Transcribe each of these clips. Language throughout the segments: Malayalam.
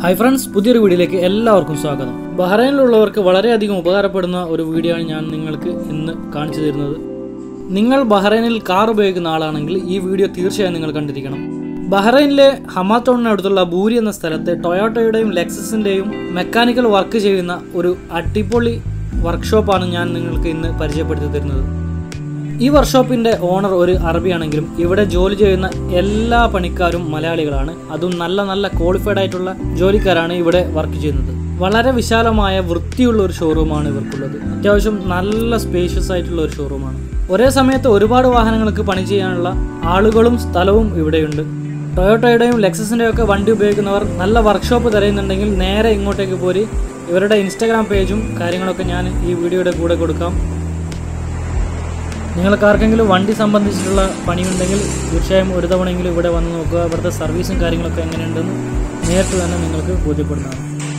ഹായ് ഫ്രണ്ട്സ് പുതിയൊരു വീഡിയോയിലേക്ക് എല്ലാവർക്കും സ്വാഗതം ബഹ്റൈനിലുള്ളവർക്ക് വളരെയധികം ഉപകാരപ്പെടുന്ന ഒരു വീഡിയോ ആണ് ഞാൻ നിങ്ങൾക്ക് ഇന്ന് കാണിച്ചു തരുന്നത് നിങ്ങൾ ബഹ്റൈനിൽ കാർ ഉപയോഗിക്കുന്ന ആളാണെങ്കിൽ ഈ വീഡിയോ തീർച്ചയായും നിങ്ങൾ കണ്ടിരിക്കണം ബഹ്റൈനിലെ ഹമാത്തോണിനടുത്തുള്ള ബൂരി എന്ന സ്ഥലത്ത് ടൊയോട്ടയുടെയും ലെക്സസിൻ്റെയും മെക്കാനിക്കൽ വർക്ക് ചെയ്യുന്ന ഒരു അടിപൊളി വർക്ക്ഷോപ്പാണ് ഞാൻ നിങ്ങൾക്ക് ഇന്ന് പരിചയപ്പെടുത്തി തരുന്നത് ഈ വർക്ക്ഷോപ്പിന്റെ ഓണർ ഒരു അറബിയാണെങ്കിലും ഇവിടെ ജോലി ചെയ്യുന്ന എല്ലാ പണിക്കാരും മലയാളികളാണ് അതും നല്ല നല്ല ക്വാളിഫൈഡ് ആയിട്ടുള്ള ജോലിക്കാരാണ് ഇവിടെ വർക്ക് ചെയ്യുന്നത് വളരെ വിശാലമായ വൃത്തിയുള്ള ഒരു ഷോറൂമാണ് ഇവർക്കുള്ളത് അത്യാവശ്യം നല്ല സ്പേഷ്യസ് ആയിട്ടുള്ള ഒരു ഷോറൂമാണ് ഒരേ സമയത്ത് ഒരുപാട് വാഹനങ്ങൾക്ക് പണി ചെയ്യാനുള്ള ആളുകളും സ്ഥലവും ഇവിടെയുണ്ട് ടൊയോട്ടയുടെയും ലെക്സസിൻ്റെയും ഒക്കെ വണ്ടി ഉപയോഗിക്കുന്നവർ നല്ല വർക്ക്ഷോപ്പ് തിരയുന്നുണ്ടെങ്കിൽ നേരെ ഇങ്ങോട്ടേക്ക് പോരി ഇവരുടെ ഇൻസ്റ്റാഗ്രാം പേജും കാര്യങ്ങളൊക്കെ ഞാൻ ഈ വീഡിയോയുടെ കൂടെ കൊടുക്കാം നിങ്ങൾക്ക് ആർക്കെങ്കിലും വണ്ടി സംബന്ധിച്ചിട്ടുള്ള പണിയുണ്ടെങ്കിൽ തീർച്ചയായും ഒരു തവണയെങ്കിലും ഇവിടെ വന്ന് നോക്കുക ഇവിടുത്തെ സർവീസും കാര്യങ്ങളൊക്കെ എങ്ങനെയുണ്ടെന്ന് നേരിട്ട് തന്നെ നിങ്ങൾക്ക് ബോധ്യപ്പെടുന്നതാണ്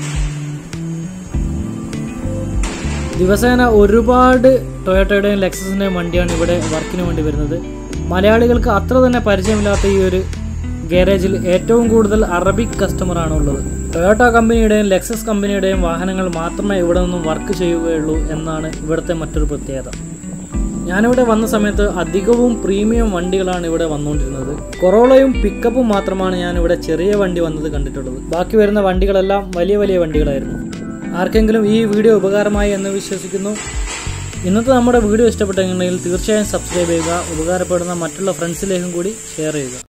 ദിവസേന ഒരുപാട് ടൊയോട്ടയുടെയും ലെക്സസിൻ്റെയും വണ്ടിയാണ് ഇവിടെ വർക്കിന് വേണ്ടി വരുന്നത് മലയാളികൾക്ക് അത്ര തന്നെ പരിചയമില്ലാത്ത ഈ ഒരു ഗാരേജിൽ ഏറ്റവും കൂടുതൽ അറബിക് കസ്റ്റമറാണ് ഉള്ളത് ടൊയോട്ട കമ്പനിയുടെയും ലെക്സസ് കമ്പനിയുടെയും വാഹനങ്ങൾ മാത്രമേ ഇവിടെ നിന്നും വർക്ക് ചെയ്യുകയുള്ളൂ എന്നാണ് ഇവിടുത്തെ മറ്റൊരു പ്രത്യേകത ഞാനിവിടെ വന്ന സമയത്ത് അധികവും പ്രീമിയം വണ്ടികളാണ് ഇവിടെ വന്നുകൊണ്ടിരുന്നത് കൊറോളയും പിക്കപ്പും മാത്രമാണ് ഞാൻ ഇവിടെ ചെറിയ വണ്ടി വന്നത് കണ്ടിട്ടുള്ളത് ബാക്കി വരുന്ന വണ്ടികളെല്ലാം വലിയ വലിയ വണ്ടികളായിരുന്നു ആർക്കെങ്കിലും ഈ വീഡിയോ ഉപകാരമായി എന്ന് വിശ്വസിക്കുന്നു ഇന്നത്തെ നമ്മുടെ വീഡിയോ ഇഷ്ടപ്പെട്ടെങ്കിൽ തീർച്ചയായും സബ്സ്ക്രൈബ് ചെയ്യുക ഉപകാരപ്പെടുന്ന മറ്റുള്ള ഫ്രണ്ട്സിലേക്കും കൂടി ഷെയർ ചെയ്യുക